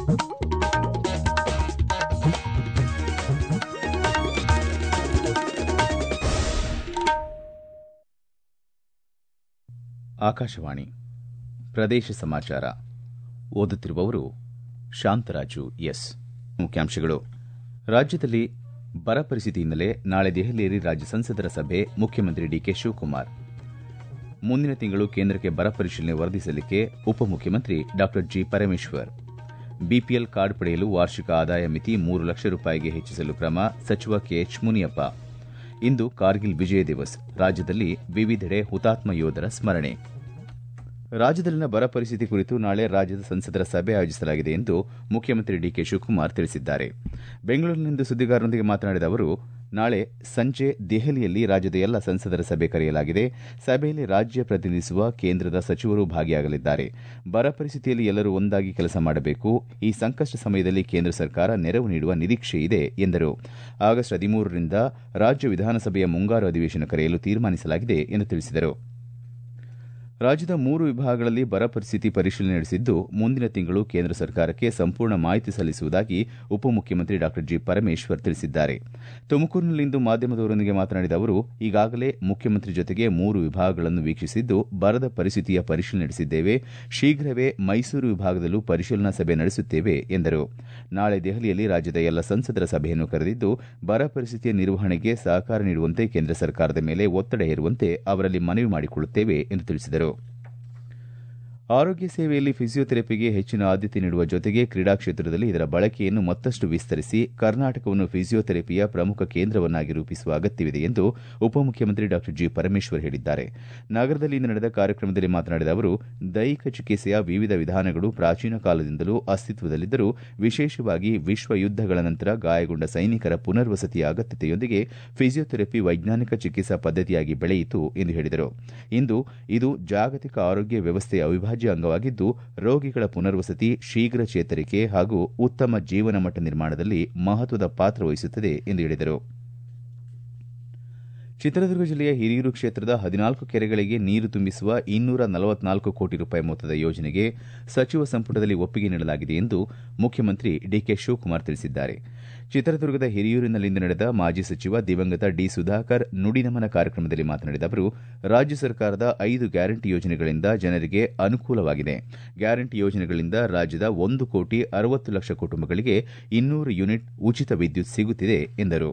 ಆಕಾಶವಾಣಿ ಪ್ರದೇಶ ಸಮಾಚಾರ ಓದುತ್ತಿರುವವರು ಶಾಂತರಾಜು ಎಸ್ ಮುಖ್ಯಾಂಶಗಳು ರಾಜ್ಯದಲ್ಲಿ ಬರ ಪರಿಸ್ಥಿತಿ ಹಿನ್ನೆಲೆ ನಾಳೆ ದೆಹಲಿಯಲ್ಲಿ ರಾಜ್ಯ ಸಂಸದರ ಸಭೆ ಮುಖ್ಯಮಂತ್ರಿ ಡಿಕೆ ಶಿವಕುಮಾರ್ ಮುಂದಿನ ತಿಂಗಳು ಕೇಂದ್ರಕ್ಕೆ ಬರ ಪರಿಶೀಲನೆ ವರದಿ ಸಲ್ಲಿಕೆ ಉಪಮುಖ್ಯಮಂತ್ರಿ ಡಾ ಜಿ ಪರಮೇಶ್ವರ್ ಬಿಪಿಎಲ್ ಕಾರ್ಡ್ ಪಡೆಯಲು ವಾರ್ಷಿಕ ಆದಾಯ ಮಿತಿ ಮೂರು ಲಕ್ಷ ರೂಪಾಯಿಗೆ ಹೆಚ್ಚಿಸಲು ಕ್ರಮ ಸಚಿವ ಕೆಎಚ್ ಮುನಿಯಪ್ಪ ಇಂದು ಕಾರ್ಗಿಲ್ ವಿಜಯ ದಿವಸ್ ರಾಜ್ಯದಲ್ಲಿ ವಿವಿಧೆಡೆ ಹುತಾತ್ಮ ಯೋಧರ ಸ್ಮರಣೆ ರಾಜ್ಯದಲ್ಲಿನ ಬರ ಪರಿಸ್ಥಿತಿ ಕುರಿತು ನಾಳೆ ರಾಜ್ಯದ ಸಂಸದರ ಸಭೆ ಆಯೋಜಿಸಲಾಗಿದೆ ಎಂದು ಮುಖ್ಯಮಂತ್ರಿ ಡಿಕೆ ಶಿವಕುಮಾರ್ ತಿಳಿಸಿದ್ದಾರೆ ಬೆಂಗಳೂರಿನಲ್ಲಿಂದು ಸುದ್ದಿಗಾರರೊಂದಿಗೆ ಮಾತನಾಡಿದ ಅವರು ನಾಳೆ ಸಂಜೆ ದೆಹಲಿಯಲ್ಲಿ ರಾಜ್ಯದ ಎಲ್ಲ ಸಂಸದರ ಸಭೆ ಕರೆಯಲಾಗಿದೆ ಸಭೆಯಲ್ಲಿ ರಾಜ್ಯ ಪ್ರತಿನಿಧಿಸುವ ಕೇಂದ್ರದ ಸಚಿವರು ಭಾಗಿಯಾಗಲಿದ್ದಾರೆ ಬರ ಪರಿಸ್ಥಿತಿಯಲ್ಲಿ ಎಲ್ಲರೂ ಒಂದಾಗಿ ಕೆಲಸ ಮಾಡಬೇಕು ಈ ಸಂಕಷ್ಟ ಸಮಯದಲ್ಲಿ ಕೇಂದ್ರ ಸರ್ಕಾರ ನೆರವು ನೀಡುವ ನಿರೀಕ್ಷೆ ಇದೆ ಎಂದರು ಆಗಸ್ಟ್ ಹದಿಮೂರರಿಂದ ರಾಜ್ಯ ವಿಧಾನಸಭೆಯ ಮುಂಗಾರು ಅಧಿವೇಶನ ಕರೆಯಲು ತೀರ್ಮಾನಿಸಲಾಗಿದೆ ಎಂದು ತಿಳಿಸಿದರು ರಾಜ್ಯದ ಮೂರು ವಿಭಾಗಗಳಲ್ಲಿ ಬರ ಪರಿಸ್ಥಿತಿ ಪರಿಶೀಲನೆ ನಡೆಸಿದ್ದು ಮುಂದಿನ ತಿಂಗಳು ಕೇಂದ್ರ ಸರ್ಕಾರಕ್ಕೆ ಸಂಪೂರ್ಣ ಮಾಹಿತಿ ಸಲ್ಲಿಸುವುದಾಗಿ ಉಪಮುಖ್ಯಮಂತ್ರಿ ಡಾ ಜಿ ಪರಮೇಶ್ವರ್ ತಿಳಿಸಿದ್ದಾರೆ ತುಮಕೂರಿನಲ್ಲಿಂದು ಮಾಧ್ಯಮದವರೊಂದಿಗೆ ಮಾತನಾಡಿದ ಅವರು ಈಗಾಗಲೇ ಮುಖ್ಯಮಂತ್ರಿ ಜೊತೆಗೆ ಮೂರು ವಿಭಾಗಗಳನ್ನು ವೀಕ್ಷಿಸಿದ್ದು ಬರದ ಪರಿಸ್ಥಿತಿಯ ಪರಿಶೀಲನೆ ನಡೆಸಿದ್ದೇವೆ ಶೀಘ್ರವೇ ಮೈಸೂರು ವಿಭಾಗದಲ್ಲೂ ಪರಿಶೀಲನಾ ಸಭೆ ನಡೆಸುತ್ತೇವೆ ಎಂದರು ನಾಳೆ ದೆಹಲಿಯಲ್ಲಿ ರಾಜ್ಯದ ಎಲ್ಲ ಸಂಸದರ ಸಭೆಯನ್ನು ಕರೆದಿದ್ದು ಬರ ಪರಿಸ್ಥಿತಿಯ ನಿರ್ವಹಣೆಗೆ ಸಹಕಾರ ನೀಡುವಂತೆ ಕೇಂದ್ರ ಸರ್ಕಾರದ ಮೇಲೆ ಒತ್ತಡ ಹೇರುವಂತೆ ಅವರಲ್ಲಿ ಮನವಿ ಮಾಡಿಕೊಳ್ಳುತ್ತೇವೆ ಎಂದು ತಿಳಿಸಿದರು ಆರೋಗ್ಯ ಸೇವೆಯಲ್ಲಿ ಫಿಸಿಯೋಥೆರಪಿಗೆ ಹೆಚ್ಚಿನ ಆದ್ಯತೆ ನೀಡುವ ಜೊತೆಗೆ ಕ್ರೀಡಾ ಕ್ಷೇತ್ರದಲ್ಲಿ ಇದರ ಬಳಕೆಯನ್ನು ಮತ್ತಷ್ಟು ವಿಸ್ತರಿಸಿ ಕರ್ನಾಟಕವನ್ನು ಫಿಸಿಯೋಥೆರಪಿಯ ಪ್ರಮುಖ ಕೇಂದ್ರವನ್ನಾಗಿ ರೂಪಿಸುವ ಅಗತ್ಯವಿದೆ ಎಂದು ಉಪಮುಖ್ಯಮಂತ್ರಿ ಡಾ ಜಿ ಪರಮೇಶ್ವರ್ ಹೇಳಿದ್ದಾರೆ ನಗರದಲ್ಲಿ ಇಂದು ನಡೆದ ಕಾರ್ಯಕ್ರಮದಲ್ಲಿ ಮಾತನಾಡಿದ ಅವರು ದೈಹಿಕ ಚಿಕಿತ್ಸೆಯ ವಿವಿಧ ವಿಧಾನಗಳು ಪ್ರಾಚೀನ ಕಾಲದಿಂದಲೂ ಅಸ್ತಿತ್ವದಲ್ಲಿದ್ದರೂ ವಿಶೇಷವಾಗಿ ವಿಶ್ವ ಯುದ್ದಗಳ ನಂತರ ಗಾಯಗೊಂಡ ಸೈನಿಕರ ಪುನರ್ವಸತಿಯ ಅಗತ್ಯತೆಯೊಂದಿಗೆ ಫಿಸಿಯೋಥೆರಪಿ ವೈಜ್ಞಾನಿಕ ಚಿಕಿತ್ಸಾ ಪದ್ದತಿಯಾಗಿ ಬೆಳೆಯಿತು ಎಂದು ಹೇಳಿದರು ಇಂದು ಇದು ಜಾಗತಿಕ ಆರೋಗ್ಯ ವ್ಯವಸ್ಥೆಯ ಅವಿಭಾಜ್ಯ ಅಂಗವಾಗಿದ್ದು ರೋಗಿಗಳ ಪುನರ್ವಸತಿ ಶೀಘ್ರ ಚೇತರಿಕೆ ಹಾಗೂ ಉತ್ತಮ ಜೀವನ ಮಟ್ಟ ನಿರ್ಮಾಣದಲ್ಲಿ ಮಹತ್ವದ ಪಾತ್ರ ವಹಿಸುತ್ತದೆ ಎಂದು ಹೇಳಿದರು ಚಿತ್ರದುರ್ಗ ಜಿಲ್ಲೆಯ ಹಿರಿಯೂರು ಕ್ಷೇತ್ರದ ಹದಿನಾಲ್ಕು ಕೆರೆಗಳಿಗೆ ನೀರು ತುಂಬಿಸುವ ಇನ್ನೂರ ನಲವತ್ನಾಲ್ಕು ಕೋಟಿ ರೂಪಾಯಿ ಮೊತ್ತದ ಯೋಜನೆಗೆ ಸಚಿವ ಸಂಪುಟದಲ್ಲಿ ಒಪ್ಪಿಗೆ ನೀಡಲಾಗಿದೆ ಎಂದು ಮುಖ್ಯಮಂತ್ರಿ ಡಿಕೆ ಶಿವಕುಮಾರ್ ತಿಳಿಸಿದ್ದಾರೆ ಚಿತ್ರದುರ್ಗದ ಹಿರಿಯೂರಿನಲ್ಲಿಂದು ನಡೆದ ಮಾಜಿ ಸಚಿವ ದಿವಂಗತ ಡಿ ಸುಧಾಕರ್ ನುಡಿನಮನ ಕಾರ್ಯಕ್ರಮದಲ್ಲಿ ಮಾತನಾಡಿದ ಅವರು ರಾಜ್ಯ ಸರ್ಕಾರದ ಐದು ಗ್ಯಾರಂಟಿ ಯೋಜನೆಗಳಿಂದ ಜನರಿಗೆ ಅನುಕೂಲವಾಗಿದೆ ಗ್ಯಾರಂಟಿ ಯೋಜನೆಗಳಿಂದ ರಾಜ್ಯದ ಒಂದು ಕೋಟಿ ಅರವತ್ತು ಲಕ್ಷ ಕುಟುಂಬಗಳಿಗೆ ಇನ್ನೂರು ಯೂನಿಟ್ ಉಚಿತ ವಿದ್ಯುತ್ ಸಿಗುತ್ತಿದೆ ಎಂದರು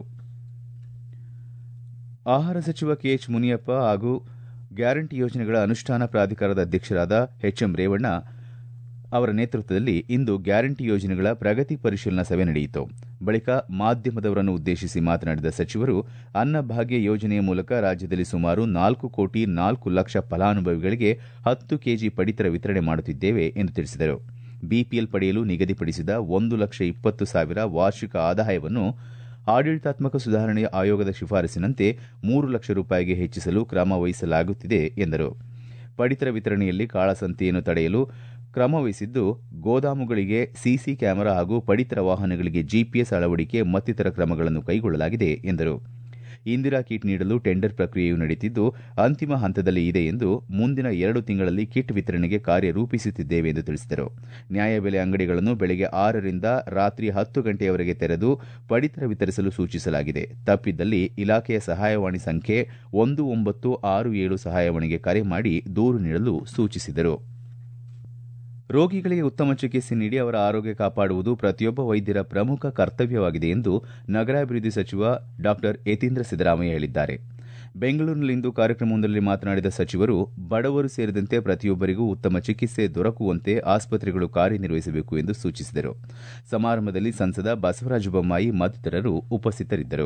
ಆಹಾರ ಸಚಿವ ಕೆಎಚ್ ಮುನಿಯಪ್ಪ ಹಾಗೂ ಗ್ಯಾರಂಟಿ ಯೋಜನೆಗಳ ಅನುಷ್ಠಾನ ಪ್ರಾಧಿಕಾರದ ಅಧ್ಯಕ್ಷರಾದ ಎಚ್ಎಂ ರೇವಣ್ಣ ಅವರ ನೇತೃತ್ವದಲ್ಲಿ ಇಂದು ಗ್ಯಾರಂಟಿ ಯೋಜನೆಗಳ ಪ್ರಗತಿ ಪರಿಶೀಲನಾ ಸಭೆ ನಡೆಯಿತು ಬಳಿಕ ಮಾಧ್ಯಮದವರನ್ನು ಉದ್ದೇಶಿಸಿ ಮಾತನಾಡಿದ ಸಚಿವರು ಅನ್ನಭಾಗ್ಯ ಯೋಜನೆಯ ಮೂಲಕ ರಾಜ್ಯದಲ್ಲಿ ಸುಮಾರು ನಾಲ್ಕು ಕೋಟಿ ನಾಲ್ಕು ಲಕ್ಷ ಫಲಾನುಭವಿಗಳಿಗೆ ಹತ್ತು ಕೆಜಿ ಪಡಿತರ ವಿತರಣೆ ಮಾಡುತ್ತಿದ್ದೇವೆ ಎಂದು ತಿಳಿಸಿದರು ಬಿಪಿಎಲ್ ಪಡೆಯಲು ನಿಗದಿಪಡಿಸಿದ ಒಂದು ಲಕ್ಷ ಇಪ್ಪತ್ತು ಸಾವಿರ ವಾರ್ಷಿಕ ಆದಾಯವನ್ನು ಆಡಳಿತಾತ್ಮಕ ಸುಧಾರಣೆ ಆಯೋಗದ ಶಿಫಾರಸಿನಂತೆ ಮೂರು ಲಕ್ಷ ರೂಪಾಯಿಗೆ ಹೆಚ್ಚಿಸಲು ಕ್ರಮ ವಹಿಸಲಾಗುತ್ತಿದೆ ಎಂದರು ಪಡಿತರ ವಿತರಣೆಯಲ್ಲಿ ಕಾಳಸಂತೆಯನ್ನು ತಡೆಯಲು ಕ್ರಮ ವಹಿಸಿದ್ದು ಗೋದಾಮುಗಳಿಗೆ ಸಿಸಿ ಕ್ಯಾಮೆರಾ ಹಾಗೂ ಪಡಿತರ ವಾಹನಗಳಿಗೆ ಜಿಪಿಎಸ್ ಅಳವಡಿಕೆ ಮತ್ತಿತರ ಕ್ರಮಗಳನ್ನು ಕೈಗೊಳ್ಳಲಾಗಿದೆ ಎಂದರು ಇಂದಿರಾ ಕಿಟ್ ನೀಡಲು ಟೆಂಡರ್ ಪ್ರಕ್ರಿಯೆಯು ನಡೆಯುತ್ತಿದ್ದು ಅಂತಿಮ ಹಂತದಲ್ಲಿ ಇದೆ ಎಂದು ಮುಂದಿನ ಎರಡು ತಿಂಗಳಲ್ಲಿ ಕಿಟ್ ವಿತರಣೆಗೆ ಕಾರ್ಯ ರೂಪಿಸುತ್ತಿದ್ದೇವೆ ಎಂದು ತಿಳಿಸಿದರು ನ್ಯಾಯಬೆಲೆ ಅಂಗಡಿಗಳನ್ನು ಬೆಳಗ್ಗೆ ಆರರಿಂದ ರಾತ್ರಿ ಹತ್ತು ಗಂಟೆಯವರೆಗೆ ತೆರೆದು ಪಡಿತರ ವಿತರಿಸಲು ಸೂಚಿಸಲಾಗಿದೆ ತಪ್ಪಿದ್ದಲ್ಲಿ ಇಲಾಖೆಯ ಸಹಾಯವಾಣಿ ಸಂಖ್ಯೆ ಒಂದು ಒಂಬತ್ತು ಆರು ಏಳು ಸಹಾಯವಾಣಿಗೆ ಕರೆ ಮಾಡಿ ದೂರು ನೀಡಲು ಸೂಚಿಸಿದರು ರೋಗಿಗಳಿಗೆ ಉತ್ತಮ ಚಿಕಿತ್ಸೆ ನೀಡಿ ಅವರ ಆರೋಗ್ಯ ಕಾಪಾಡುವುದು ಪ್ರತಿಯೊಬ್ಬ ವೈದ್ಯರ ಪ್ರಮುಖ ಕರ್ತವ್ಯವಾಗಿದೆ ಎಂದು ನಗರಾಭಿವೃದ್ಧಿ ಸಚಿವ ಡಾ ಯತೀಂದ್ರ ಸಿದ್ದರಾಮಯ್ಯ ಹೇಳಿದ್ದಾರೆ ಬೆಂಗಳೂರಿನಲ್ಲಿಂದು ಕಾರ್ಯಕ್ರಮವೊಂದರಲ್ಲಿ ಮಾತನಾಡಿದ ಸಚಿವರು ಬಡವರು ಸೇರಿದಂತೆ ಪ್ರತಿಯೊಬ್ಬರಿಗೂ ಉತ್ತಮ ಚಿಕಿತ್ಸೆ ದೊರಕುವಂತೆ ಆಸ್ಪತ್ರೆಗಳು ಕಾರ್ಯನಿರ್ವಹಿಸಬೇಕು ಎಂದು ಸೂಚಿಸಿದರು ಸಮಾರಂಭದಲ್ಲಿ ಸಂಸದ ಬಸವರಾಜ ಬೊಮ್ಮಾಯಿ ಮತ್ತಿತರರು ಉಪಸ್ಥಿತರಿದ್ದರು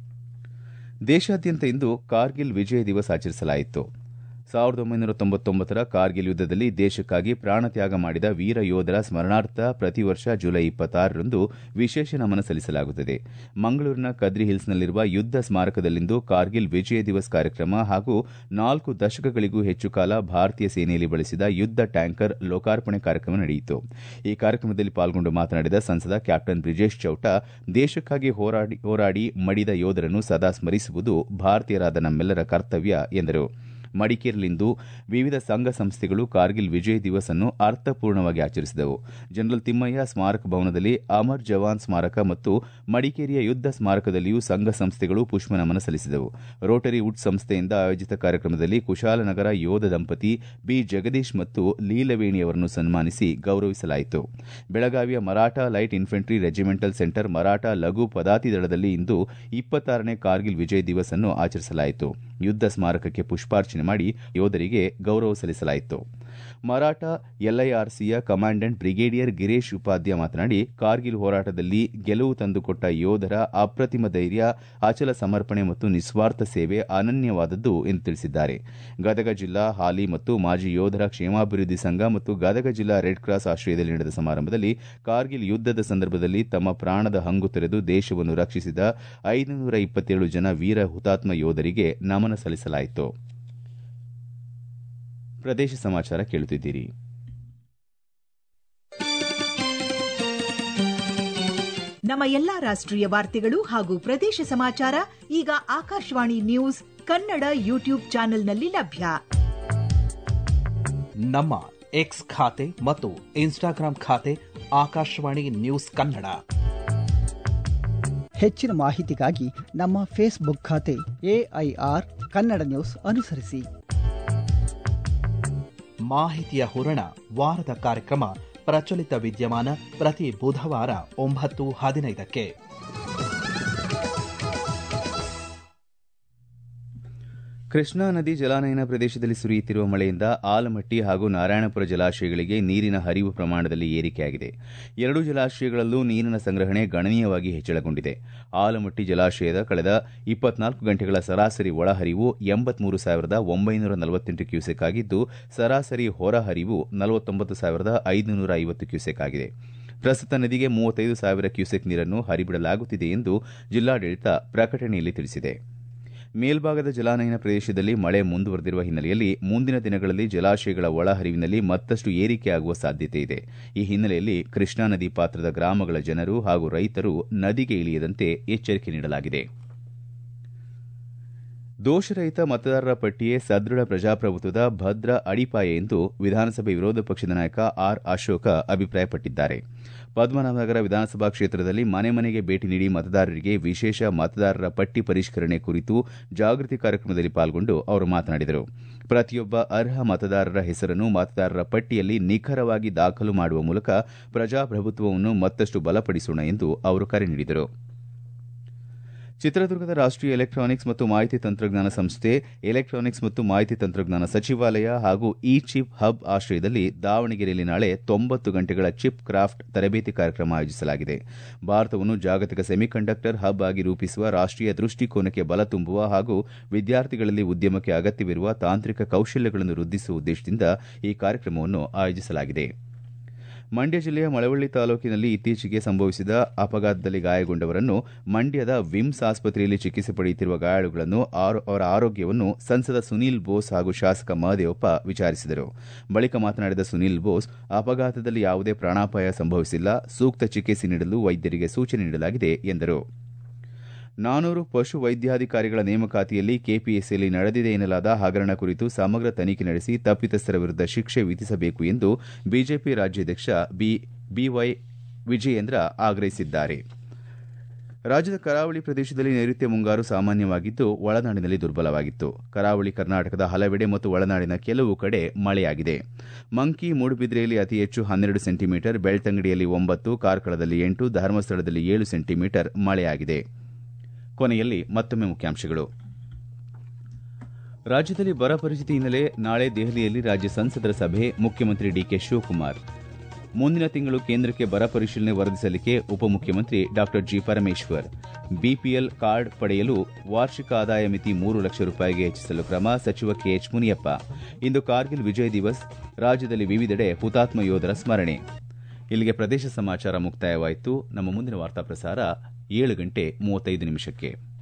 ದೇಶಾದ್ಯಂತ ಇಂದು ಕಾರ್ಗಿಲ್ ವಿಜಯ ದಿವಸ್ ಆಚರಿಸಲಾಯಿತು ಸಾವಿರದ ಒಂಬೈನೂರ ತೊಂಬತ್ತೊಂಬತ್ತರ ಕಾರ್ಗಿಲ್ ಯುದ್ದದಲ್ಲಿ ದೇಶಕ್ಕಾಗಿ ಪ್ರಾಣತ್ಯಾಗ ಮಾಡಿದ ವೀರ ಯೋಧರ ಸ್ಮರಣಾರ್ಥ ಪ್ರತಿ ವರ್ಷ ಜುಲೈ ಇಪ್ಪತ್ತಾರರಂದು ವಿಶೇಷ ನಮನ ಸಲ್ಲಿಸಲಾಗುತ್ತದೆ ಮಂಗಳೂರಿನ ಕದ್ರಿ ಹಿಲ್ಸ್ನಲ್ಲಿರುವ ಯುದ್ದ ಸ್ಮಾರಕದಲ್ಲಿಂದು ಕಾರ್ಗಿಲ್ ವಿಜಯ ದಿವಸ್ ಕಾರ್ಯಕ್ರಮ ಹಾಗೂ ನಾಲ್ಕು ದಶಕಗಳಿಗೂ ಹೆಚ್ಚು ಕಾಲ ಭಾರತೀಯ ಸೇನೆಯಲ್ಲಿ ಬಳಸಿದ ಯುದ್ದ ಟ್ಯಾಂಕರ್ ಲೋಕಾರ್ಪಣೆ ಕಾರ್ಯಕ್ರಮ ನಡೆಯಿತು ಈ ಕಾರ್ಯಕ್ರಮದಲ್ಲಿ ಪಾಲ್ಗೊಂಡು ಮಾತನಾಡಿದ ಸಂಸದ ಕ್ಯಾಪ್ಟನ್ ಬ್ರಿಜೇಶ್ ಚೌಟ ದೇಶಕ್ಕಾಗಿ ಹೋರಾಡಿ ಮಡಿದ ಯೋಧರನ್ನು ಸದಾ ಸ್ಮರಿಸುವುದು ಭಾರತೀಯರಾದ ನಮ್ಮೆಲ್ಲರ ಕರ್ತವ್ಯ ಎಂದರು ಮಡಿಕೇರಿಯಲ್ಲಿಂದು ವಿವಿಧ ಸಂಘ ಸಂಸ್ಥೆಗಳು ಕಾರ್ಗಿಲ್ ವಿಜಯ್ ದಿವಸ್ ಅನ್ನು ಅರ್ಥಪೂರ್ಣವಾಗಿ ಆಚರಿಸಿದವು ಜನರಲ್ ತಿಮ್ಮಯ್ಯ ಸ್ಮಾರಕ ಭವನದಲ್ಲಿ ಅಮರ್ ಜವಾನ್ ಸ್ಮಾರಕ ಮತ್ತು ಮಡಿಕೇರಿಯ ಯುದ್ಧ ಸ್ಮಾರಕದಲ್ಲಿಯೂ ಸಂಘ ಸಂಸ್ಥೆಗಳು ಪುಷ್ಪನಮನ ಸಲ್ಲಿಸಿದವು ರೋಟರಿ ವುಡ್ ಸಂಸ್ಥೆಯಿಂದ ಆಯೋಜಿತ ಕಾರ್ಯಕ್ರಮದಲ್ಲಿ ಕುಶಾಲನಗರ ಯೋಧ ದಂಪತಿ ಬಿ ಜಗದೀಶ್ ಮತ್ತು ಲೀಲವೇಣಿಯವರನ್ನು ಸನ್ಮಾನಿಸಿ ಗೌರವಿಸಲಾಯಿತು ಬೆಳಗಾವಿಯ Maratha light infantry regimental centre Maratha ಲಘು ಪದಾತಿ ದಳದಲ್ಲಿ ಇಂದು ಇಪ್ಪತ್ತಾರನೇ ಕಾರ್ಗಿಲ್ ವಿಜಯ್ ದಿವಸ್ ಅನ್ನು ಆಚರಿಸಲಾಯಿತು ಯುದ್ಧ ಸ್ಮಾರಕಕ್ಕೆ ಪುಷ್ಪಾರ್ಚನೆ ಮಾಡಿ ಯೋಧರಿಗೆ ಗೌರವ ಸಲ್ಲಿಸಲಾಯಿತು ಮರಾಠ ಎಲ್ಐಆರ್ಸಿಯ ಕಮಾಂಡೆಂಟ್ ಬ್ರಿಗೇಡಿಯರ್ ಗಿರೀಶ್ ಉಪಾಧ್ಯ ಮಾತನಾಡಿ ಕಾರ್ಗಿಲ್ ಹೋರಾಟದಲ್ಲಿ ಗೆಲುವು ತಂದುಕೊಟ್ಟ ಯೋಧರ ಅಪ್ರತಿಮ ಧೈರ್ಯ ಅಚಲ ಸಮರ್ಪಣೆ ಮತ್ತು ನಿಸ್ವಾರ್ಥ ಸೇವೆ ಅನನ್ಯವಾದದ್ದು ಎಂದು ತಿಳಿಸಿದ್ದಾರೆ ಗದಗ ಜಿಲ್ಲಾ ಹಾಲಿ ಮತ್ತು ಮಾಜಿ ಯೋಧರ ಕ್ಷೇಮಾಭಿವೃದ್ಧಿ ಸಂಘ ಮತ್ತು ಗದಗ ಜಿಲ್ಲಾ ರೆಡ್ ಕ್ರಾಸ್ ಆಶ್ರಯದಲ್ಲಿ ನಡೆದ ಸಮಾರಂಭದಲ್ಲಿ ಕಾರ್ಗಿಲ್ ಯುದ್ದದ ಸಂದರ್ಭದಲ್ಲಿ ತಮ್ಮ ಪ್ರಾಣದ ಹಂಗು ತೊರೆದು ದೇಶವನ್ನು ರಕ್ಷಿಸಿದ ಐದುನೂರ ಇಪ್ಪತ್ತೇಳು ಜನ ವೀರ ಹುತಾತ್ಮ ಯೋಧರಿಗೆ ನಮನ ಸಲ್ಲಿಸಲಾಯಿತು ಪ್ರದೇಶ ಸಮಾಚಾರ ಕೇಳುತ್ತಿದ್ದೀರಿ ನಮ್ಮ ಎಲ್ಲಾ ರಾಷ್ಟ್ರೀಯ ವಾರ್ತೆಗಳು ಹಾಗೂ ಪ್ರದೇಶ ಸಮಾಚಾರ ಈಗ ಆಕಾಶವಾಣಿ ನ್ಯೂಸ್ ಕನ್ನಡ ಯೂಟ್ಯೂಬ್ ಚಾನೆಲ್ನಲ್ಲಿ ಲಭ್ಯ ನಮ್ಮ ಎಕ್ಸ್ ಖಾತೆ ಮತ್ತು ಇನ್ಸ್ಟಾಗ್ರಾಂ ಖಾತೆ ಆಕಾಶವಾಣಿ ನ್ಯೂಸ್ ಕನ್ನಡ ಹೆಚ್ಚಿನ ಮಾಹಿತಿಗಾಗಿ ನಮ್ಮ ಫೇಸ್ಬುಕ್ ಖಾತೆ ಎಐಆರ್ ಕನ್ನಡ ನ್ಯೂಸ್ ಅನುಸರಿಸಿ ಮಾಹಿತಿಯ ಹೂರಣ ವಾರದ ಕಾರ್ಯಕ್ರಮ ಪ್ರಚಲಿತ ವಿದ್ಯಮಾನ ಪ್ರತಿ ಬುಧವಾರ ಒಂಬತ್ತು ಹದಿನೈದಕ್ಕೆ ಕೃಷ್ಣಾ ನದಿ ಜಲಾನಯನ ಪ್ರದೇಶದಲ್ಲಿ ಸುರಿಯುತ್ತಿರುವ ಮಳೆಯಿಂದ ಆಲಮಟ್ಟಿ ಹಾಗೂ ನಾರಾಯಣಪುರ ಜಲಾಶಯಗಳಿಗೆ ನೀರಿನ ಹರಿವು ಪ್ರಮಾಣದಲ್ಲಿ ಏರಿಕೆಯಾಗಿದೆ ಎರಡೂ ಜಲಾಶಯಗಳಲ್ಲೂ ನೀರಿನ ಸಂಗ್ರಹಣೆ ಗಣನೀಯವಾಗಿ ಹೆಚ್ಚಳಗೊಂಡಿದೆ ಆಲಮಟ್ಟಿ ಜಲಾಶಯದ ಕಳೆದ ಇಪ್ಪತ್ನಾಲ್ಕು ಗಂಟೆಗಳ ಸರಾಸರಿ ಒಳಹರಿವು ಎಂಬತ್ಮೂರು ಸಾವಿರದ ಒಂಬೈನೂರ ನಲವತ್ತೆಂಟು ಕ್ಯೂಸೆಕ್ ಆಗಿದ್ದು ಸರಾಸರಿ ಹೊರಹರಿವು ನಲವತ್ತೊಂಬತ್ತು ಸಾವಿರದ ಐದುನೂರ ಐವತ್ತು ಕ್ಯೂಸೆಕ್ ಆಗಿದೆ ಪ್ರಸ್ತುತ ನದಿಗೆ ಮೂವತ್ತೈದು ಸಾವಿರ ಕ್ಯೂಸೆಕ್ ನೀರನ್ನು ಹರಿಬಿಡಲಾಗುತ್ತಿದೆ ಎಂದು ಜಿಲ್ಲಾಡಳಿತ ಪ್ರಕಟಣೆಯಲ್ಲಿ ತಿಳಿಸಿದೆ ಮೇಲ್ಭಾಗದ ಜಲಾನಯನ ಪ್ರದೇಶದಲ್ಲಿ ಮಳೆ ಮುಂದುವರೆದಿರುವ ಹಿನ್ನೆಲೆಯಲ್ಲಿ ಮುಂದಿನ ದಿನಗಳಲ್ಲಿ ಜಲಾಶಯಗಳ ಒಳಹರಿವಿನಲ್ಲಿ ಮತ್ತಷ್ಟು ಏರಿಕೆಯಾಗುವ ಸಾಧ್ಯತೆ ಇದೆ ಈ ಹಿನ್ನೆಲೆಯಲ್ಲಿ ಕೃಷ್ಣಾ ನದಿ ಪಾತ್ರದ ಗ್ರಾಮಗಳ ಜನರು ಹಾಗೂ ರೈತರು ನದಿಗೆ ಇಳಿಯದಂತೆ ಎಚ್ಚರಿಕೆ ನೀಡಲಾಗಿದೆ ದೋಷರಹಿತ ಮತದಾರರ ಪಟ್ಟಿಯೇ ಸದೃಢ ಪ್ರಜಾಪ್ರಭುತ್ವದ ಭದ್ರ ಅಡಿಪಾಯ ಎಂದು ವಿಧಾನಸಭೆ ವಿರೋಧ ಪಕ್ಷದ ನಾಯಕ ಆರ್ ಅಶೋಕ ಅಭಿಪ್ರಾಯಪಟ್ಟಿದ್ದಾರೆ ಪದ್ಮನಾಭನಗರ ವಿಧಾನಸಭಾ ಕ್ಷೇತ್ರದಲ್ಲಿ ಮನೆ ಮನೆಗೆ ಭೇಟಿ ನೀಡಿ ಮತದಾರರಿಗೆ ವಿಶೇಷ ಮತದಾರರ ಪಟ್ಟಿ ಪರಿಷ್ಕರಣೆ ಕುರಿತು ಜಾಗೃತಿ ಕಾರ್ಯಕ್ರಮದಲ್ಲಿ ಪಾಲ್ಗೊಂಡು ಅವರು ಮಾತನಾಡಿದರು ಪ್ರತಿಯೊಬ್ಬ ಅರ್ಹ ಮತದಾರರ ಹೆಸರನ್ನು ಮತದಾರರ ಪಟ್ಟಿಯಲ್ಲಿ ನಿಖರವಾಗಿ ದಾಖಲು ಮಾಡುವ ಮೂಲಕ ಪ್ರಜಾಪ್ರಭುತ್ವವನ್ನು ಮತ್ತಷ್ಟು ಬಲಪಡಿಸೋಣ ಎಂದು ಅವರು ಕರೆ ನೀಡಿದರು ಚಿತ್ರದುರ್ಗದ ರಾಷ್ಟೀಯ ಎಲೆಕ್ಟ್ರಾನಿಕ್ಸ್ ಮತ್ತು ಮಾಹಿತಿ ತಂತ್ರಜ್ಞಾನ ಸಂಸ್ಥೆ ಎಲೆಕ್ಟ್ರಾನಿಕ್ಸ್ ಮತ್ತು ಮಾಹಿತಿ ತಂತ್ರಜ್ಞಾನ ಸಚಿವಾಲಯ ಹಾಗೂ ಇ ಚಿಪ್ ಹಬ್ ಆಶ್ರಯದಲ್ಲಿ ದಾವಣಗೆರೆಯಲ್ಲಿ ನಾಳೆ ತೊಂಬತ್ತು ಗಂಟೆಗಳ ಚಿಪ್ ಕ್ರಾಫ್ಟ್ ತರಬೇತಿ ಕಾರ್ಯಕ್ರಮ ಆಯೋಜಿಸಲಾಗಿದೆ ಭಾರತವನ್ನು ಜಾಗತಿಕ ಸೆಮಿಕಂಡಕ್ಟರ್ ಹಬ್ ಆಗಿ ರೂಪಿಸುವ ರಾಷ್ಟೀಯ ದೃಷ್ಟಿಕೋನಕ್ಕೆ ಬಲ ತುಂಬುವ ಹಾಗೂ ವಿದ್ಯಾರ್ಥಿಗಳಲ್ಲಿ ಉದ್ಯಮಕ್ಕೆ ಅಗತ್ಯವಿರುವ ತಾಂತ್ರಿಕ ಕೌಶಲ್ಯಗಳನ್ನು ವೃದ್ಧಿಸುವ ಉದ್ದೇಶದಿಂದ ಈ ಕಾರ್ಯಕ್ರಮವನ್ನು ಆಯೋಜಿಸಲಾಗಿದೆ ಮಂಡ್ಯ ಜಿಲ್ಲೆಯ ಮಳವಳ್ಳಿ ತಾಲೂಕಿನಲ್ಲಿ ಇತ್ತೀಚೆಗೆ ಸಂಭವಿಸಿದ ಅಪಘಾತದಲ್ಲಿ ಗಾಯಗೊಂಡವರನ್ನು ಮಂಡ್ಯದ ವಿಮ್ಸ್ ಆಸ್ಪತ್ರೆಯಲ್ಲಿ ಚಿಕಿತ್ಸೆ ಪಡೆಯುತ್ತಿರುವ ಗಾಯಾಳುಗಳನ್ನು ಅವರ ಆರೋಗ್ಯವನ್ನು ಸಂಸದ ಸುನೀಲ್ ಬೋಸ್ ಹಾಗೂ ಶಾಸಕ ಮಹದೇವಪ್ಪ ವಿಚಾರಿಸಿದರು ಬಳಿಕ ಮಾತನಾಡಿದ ಸುನೀಲ್ ಬೋಸ್ ಅಪಘಾತದಲ್ಲಿ ಯಾವುದೇ ಪ್ರಾಣಾಪಾಯ ಸಂಭವಿಸಿಲ್ಲ ಸೂಕ್ತ ಚಿಕಿತ್ಸೆ ನೀಡಲು ವೈದ್ಯರಿಗೆ ಸೂಚನೆ ನೀಡಲಾಗಿದೆ ಎಂದರು ನಾನೂರು ಪಶು ವೈದ್ಯಾಧಿಕಾರಿಗಳ ನೇಮಕಾತಿಯಲ್ಲಿ ಕೆಪಿಎಸ್ಸಿಯಲ್ಲಿ ನಡೆದಿದೆ ಎನ್ನಲಾದ ಹಗರಣ ಕುರಿತು ಸಮಗ್ರ ತನಿಖೆ ನಡೆಸಿ ತಪ್ಪಿತಸ್ಥರ ವಿರುದ್ಧ ಶಿಕ್ಷೆ ವಿಧಿಸಬೇಕು ಎಂದು ಬಿಜೆಪಿ ರಾಜ್ಯಾಧ್ಯಕ್ಷ ಬಿವೈ ವಿಜಯೇಂದ್ರ ಆಗ್ರಹಿಸಿದ್ದಾರೆ ರಾಜ್ಯದ ಕರಾವಳಿ ಪ್ರದೇಶದಲ್ಲಿ ನೈಋತ್ಯ ಮುಂಗಾರು ಸಾಮಾನ್ಯವಾಗಿದ್ದು ಒಳನಾಡಿನಲ್ಲಿ ದುರ್ಬಲವಾಗಿತ್ತು ಕರಾವಳಿ ಕರ್ನಾಟಕದ ಹಲವೆಡೆ ಮತ್ತು ಒಳನಾಡಿನ ಕೆಲವು ಕಡೆ ಮಳೆಯಾಗಿದೆ ಮಂಕಿ ಮೂಡುಬಿದ್ರೆಯಲ್ಲಿ ಅತಿ ಹೆಚ್ಚು ಹನ್ನೆರಡು ಸೆಂಟಿಮೀಟರ್ ಬೆಳ್ತಂಗಡಿಯಲ್ಲಿ ಒಂಬತ್ತು ಕಾರ್ಕಳದಲ್ಲಿ ಎಂಟು ಧರ್ಮಸ್ಥಳದಲ್ಲಿ ಏಳು ಸೆಂಟಿಮೀಟರ್ ಮಳೆಯಾಗಿದೆ ಕೊನೆಯಲ್ಲಿ ಮತ್ತೊಮ್ಮೆ ಮುಖ್ಯಾಂಶಗಳು ರಾಜ್ಯದಲ್ಲಿ ಬರ ಪರಿಸ್ಥಿತಿ ಹಿನ್ನೆಲೆ ನಾಳೆ ದೆಹಲಿಯಲ್ಲಿ ರಾಜ್ಯ ಸಂಸದರ ಸಭೆ ಮುಖ್ಯಮಂತ್ರಿ ಡಿಕೆ ಶಿವಕುಮಾರ್ ಮುಂದಿನ ತಿಂಗಳು ಕೇಂದ್ರಕ್ಕೆ ಬರ ಪರಿಶೀಲನೆ ವರದಿ ಸಲ್ಲಿಕೆ ಉಪಮುಖ್ಯಮಂತ್ರಿ ಡಾ ಜಿ ಪರಮೇಶ್ವರ್ ಬಿಪಿಎಲ್ ಕಾರ್ಡ್ ಪಡೆಯಲು ವಾರ್ಷಿಕ ಆದಾಯ ಮಿತಿ ಮೂರು ಲಕ್ಷ ರೂಪಾಯಿಗೆ ಹೆಚ್ಚಿಸಲು ಕ್ರಮ ಸಚಿವ ಕೆಎಚ್ ಮುನಿಯಪ್ಪ ಇಂದು ಕಾರ್ಗಿಲ್ ವಿಜಯ್ ದಿವಸ್ ರಾಜ್ಯದಲ್ಲಿ ವಿವಿಧೆಡೆ ಹುತಾತ್ಮ ಯೋಧರ ಸ್ಮರಣೆ ಇಲ್ಲಿಗೆ ಪ್ರದೇಶ ಸಮಾಚಾರ ಮುಕ್ತಾಯವಾಯಿತು ನಮ್ಮ ಮುಂದಿನ ವಾರ್ತಾ ಪ್ರಸಾರ ಏಳು ಗಂಟೆ ಮೂವತ್ತೈದು ನಿಮಿಷಕ್ಕೆ